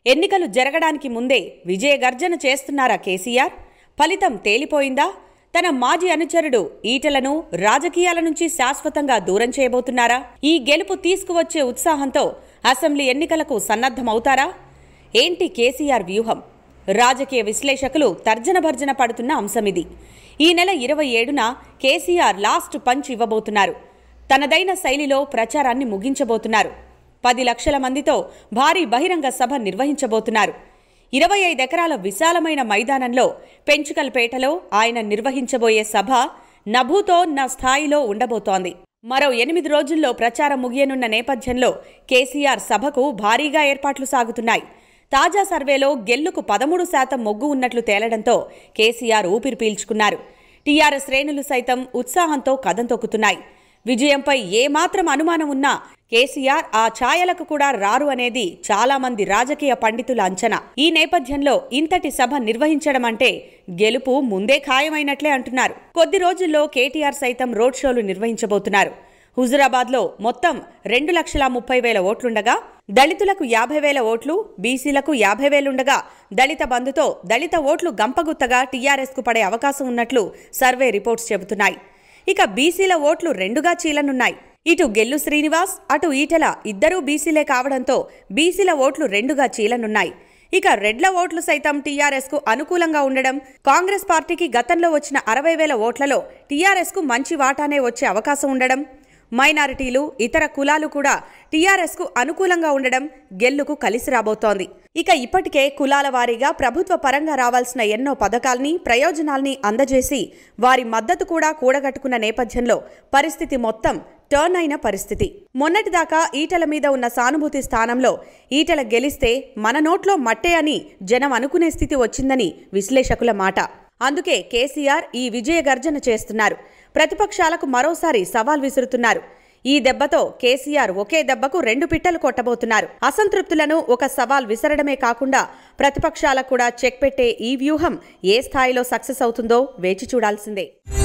ఎన్నికలు జరగడానికి ముందే విజయ గర్జన చేస్తున్నారా కేసీఆర్ ఫలితం తేలిపోయిందా తన మాజీ అనుచరుడు ఈటలను రాజకీయాల నుంచి శాశ్వతంగా దూరం చేయబోతున్నారా ఈ గెలుపు తీసుకువచ్చే ఉత్సాహంతో అసెంబ్లీ ఎన్నికలకు సన్నద్ధమవుతారా ఏంటి కేసీఆర్ వ్యూహం రాజకీయ విశ్లేషకులు తర్జన భర్జన పడుతున్న అంశమిది ఈ నెల ఇరవై ఏడున కేసీఆర్ లాస్ట్ పంచ్ ఇవ్వబోతున్నారు తనదైన శైలిలో ప్రచారాన్ని ముగించబోతున్నారు పది లక్షల మందితో భారీ బహిరంగ సభ నిర్వహించబోతున్నారు ఇరవై ఐదు ఎకరాల విశాలమైన మైదానంలో పెంచుకల్పేటలో ఆయన నిర్వహించబోయే సభ నభూతో నా స్థాయిలో ఉండబోతోంది మరో ఎనిమిది రోజుల్లో ప్రచారం ముగియనున్న నేపథ్యంలో కేసీఆర్ సభకు భారీగా ఏర్పాట్లు సాగుతున్నాయి తాజా సర్వేలో గెల్లుకు పదమూడు శాతం మొగ్గు ఉన్నట్లు తేలడంతో కేసీఆర్ ఊపిరి పీల్చుకున్నారు టీఆర్ఎస్ శ్రేణులు సైతం ఉత్సాహంతో కదం తొక్కుతున్నాయి విజయంపై ఏమాత్రం అనుమానం ఉన్నా కేసీఆర్ ఆ ఛాయలకు కూడా రారు అనేది చాలా మంది రాజకీయ పండితుల అంచనా ఈ నేపథ్యంలో ఇంతటి సభ నిర్వహించడం అంటే గెలుపు ముందే ఖాయమైనట్లే అంటున్నారు కొద్ది రోజుల్లో కేటీఆర్ సైతం రోడ్ షోలు నిర్వహించబోతున్నారు హుజురాబాద్లో మొత్తం రెండు లక్షల ముప్పై వేల ఓట్లుండగా దళితులకు యాభై వేల ఓట్లు బీసీలకు యాభై వేలుండగా దళిత బంధుతో దళిత ఓట్లు గంపగుత్తగా టీఆర్ఎస్కు పడే అవకాశం ఉన్నట్లు సర్వే రిపోర్ట్స్ చెబుతున్నాయి ఇక బీసీల ఓట్లు రెండుగా చీలనున్నాయి ఇటు గెల్లు శ్రీనివాస్ అటు ఈటెల ఇద్దరూ బీసీలే కావడంతో బీసీల ఓట్లు రెండుగా చీలనున్నాయి ఇక రెడ్ల ఓట్లు సైతం టీఆర్ఎస్ కు అనుకూలంగా ఉండడం కాంగ్రెస్ పార్టీకి గతంలో వచ్చిన అరవై వేల ఓట్లలో టీఆర్ఎస్ కు మంచి వాటానే వచ్చే అవకాశం ఉండడం మైనారిటీలు ఇతర కులాలు కూడా టీఆర్ఎస్ కు అనుకూలంగా ఉండడం గెల్లుకు కలిసి రాబోతోంది ఇక ఇప్పటికే కులాల వారీగా ప్రభుత్వ పరంగా రావాల్సిన ఎన్నో పథకాల్ని ప్రయోజనాల్ని అందజేసి వారి మద్దతు కూడా కూడగట్టుకున్న నేపథ్యంలో పరిస్థితి మొత్తం టర్న్ అయిన పరిస్థితి మొన్నటిదాకా ఈటల మీద ఉన్న సానుభూతి స్థానంలో ఈటల గెలిస్తే మన నోట్లో మట్టే అని జనం అనుకునే స్థితి వచ్చిందని విశ్లేషకుల మాట అందుకే కేసీఆర్ ఈ విజయ గర్జన చేస్తున్నారు ప్రతిపక్షాలకు మరోసారి సవాల్ విసురుతున్నారు ఈ దెబ్బతో కేసీఆర్ ఒకే దెబ్బకు రెండు పిట్టలు కొట్టబోతున్నారు అసంతృప్తులను ఒక సవాల్ విసరడమే కాకుండా ప్రతిపక్షాలకు కూడా చెక్ పెట్టే ఈ వ్యూహం ఏ స్థాయిలో సక్సెస్ అవుతుందో వేచి చూడాల్సిందే